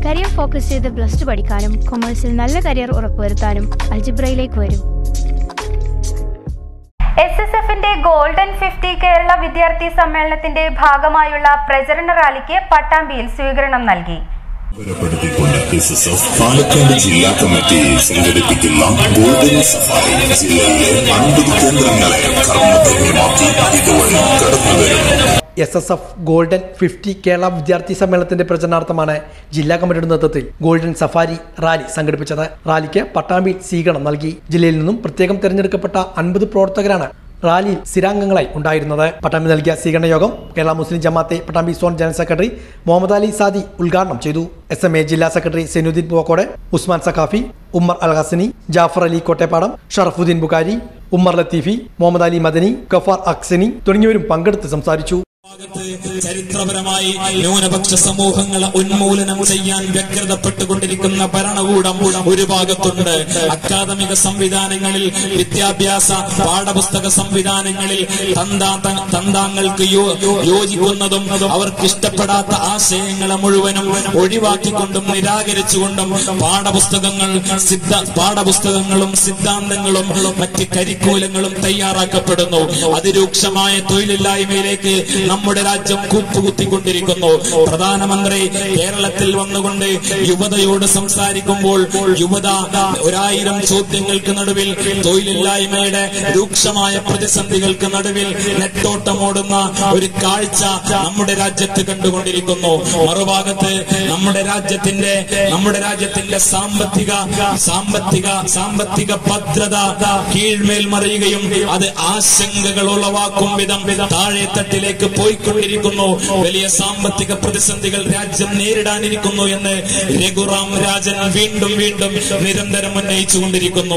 career focus ചെയ്ത് plus two പഠിക്കാനും കൊമേഴ്സിൽ നല്ല കരിയർ ഉറപ്പുവരുത്താനും അൽജിബ്രയിലേക്ക് വരും എസ് എസ് എഫിന്റെ ഗോൾഡൻ ഫിഫ്റ്റി കേരള വിദ്യാർത്ഥി സമ്മേളനത്തിന്റെ ഭാഗമായുള്ള പ്രചരണ റാലിക്ക് പട്ടാമ്പിയിൽ സ്വീകരണം നൽകി പ്പെടുത്തിക്കൊണ്ട് എസ് എസ് എഫ് പാലക്കാട് ജില്ലാ കമ്മിറ്റി സംഘടിപ്പിക്കുന്ന ഗോൾഡൻ സഫാരി ജില്ലയിലെ അൻപത് കേന്ദ്രങ്ങളെ കർമ്മധന്യമാക്കി ഇതുവഴി കടന്നുവരുന്നു S S F golden fifty Kerala വിദ്യാർത്ഥി സമ്മേളനത്തിന്റെ പ്രചരണാർത്ഥമാണ് ജില്ലാ കമ്മിറ്റിയുടെ നേതൃത്വത്തിൽ ഗോൾഡൻ സഫാരി റാലി സംഘടിപ്പിച്ചത് റാലിക്ക് പട്ടാമ്പിയിൽ സ്വീകരണം നൽകി ജില്ലയിൽ നിന്നും പ്രത്യേകം തെരഞ്ഞെടുക്കപ്പെട്ട അൻപത് പ്രവർത്തകരാണ് റാലിയിൽ സ്ഥിരാംഗങ്ങളായി ഉണ്ടായിരുന്നത് പട്ടാമ്പി നൽകിയ സ്വീകരണ യോഗം Kerala Muslim Jamaath Pattambi zone general secretary Muhammad Ali Saadi ഉദ്ഘാടനം ചെയ്തു എസ് എം എ ജില്ലാ സെക്രട്ടറി സെനുദ്ദീൻ പൂവക്കോട് ഉസ്മാൻ സഖാഫി ഉമ്മർ അൽ ഹസനി ജാഫർ അലി കോട്ടേപ്പാടം ഷറഫുദ്ദീൻ ബുഖാരി ഉമ്മർ ലത്തീഫി മുഹമ്മദ് അലി മദനി ഗഫാർ അക്സനി തുടങ്ങിയവരും പങ്കെടുത്ത് സംസാരിച്ചു ചരിത്രപരമായി ന്യൂനപക്ഷ സമൂഹങ്ങളെ ഉന്മൂലനം ചെയ്യാൻ വ്യഗ്രതപ്പെട്ടുകൊണ്ടിരിക്കുന്ന ഭരണകൂടം ഒരു ഭാഗത്തുണ്ട് അക്കാദമിക സംവിധാനങ്ങളിൽ വിദ്യാഭ്യാസ പാഠപുസ്തക സംവിധാനങ്ങളിൽ തന്താ- തന്താങ്ങൾക്ക് യോ- യോജിക്കുന്നതും അവർക്ക് ഇഷ്ടപ്പെടാത്ത ആശയങ്ങളെ മുഴുവനും ഒഴിവാക്കിക്കൊണ്ടും നിരാകരിച്ചുകൊണ്ടും പാഠപുസ്തകങ്ങൾ സിദ്ധ പാഠപുസ്തകങ്ങളും സിദ്ധാന്തങ്ങളും മറ്റ് കരിക്കൂലങ്ങളും തയ്യാറാക്കപ്പെടുന്നു അതിരൂക്ഷമായ തൊഴിലില്ലായ്മയിലേക്ക് നമ്മുടെ രാജ്യം കൂപ്പുകുത്തിക്കൊണ്ടിരിക്കുന്നു പ്രധാനമന്ത്രി കേരളത്തിൽ വന്നുകൊണ്ട് യുവതയോട് സംസാരിക്കുമ്പോൾ യുവത ഒരായിരം ചോദ്യങ്ങൾക്ക് നടുവിൽ തൊഴിലില്ലായ്മയുടെ രൂക്ഷമായ പ്രതിസന്ധികൾക്ക് നടുവിൽ നെട്ടോട്ടമോടുന്ന ഒരു കാഴ്ച നമ്മുടെ രാജ്യത്ത് കണ്ടുകൊണ്ടിരിക്കുന്നു മറുഭാഗത്ത് നമ്മുടെ രാജ്യത്തിന്റെ നമ്മുടെ രാജ്യത്തിന്റെ സാമ്പത്തിക സാമ്പത്തിക സാമ്പത്തിക ഭദ്രത കീഴ്മേൽ മറിയുകയും അത് ആശങ്കകൾ ഉളവാക്കും വിധം താഴെത്തട്ടിലേക്ക് പോയിക്കൊണ്ടിരിക്കുന്നു വലിയ സാമ്പത്തിക പ്രതിസന്ധികൾ രാജ്യം നേരിടാനിരിക്കുന്നു എന്ന് രഘുറാം രാജൻ വീണ്ടും വീണ്ടും നിരന്തരം ഉന്നയിച്ചുകൊണ്ടിരിക്കുന്നു